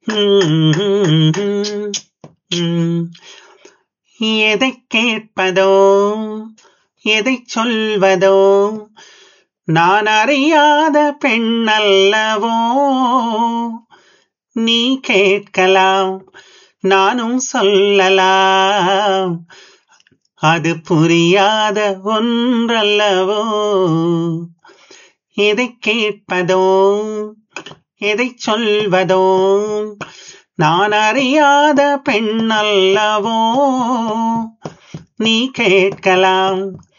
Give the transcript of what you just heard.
எதை கேட்பதோ எதை சொல்வதோ நான் அறியாத பெண்ணல்லவோ நீ கேட்கலாம் நானும் சொல்லலாம் அது புரியாத ஒன்றல்லவோ எதை கேட்பதோ எதை சொல்வதோ நான் அறியாத பெண்ணல்லவோ நீ கேட்கலாம்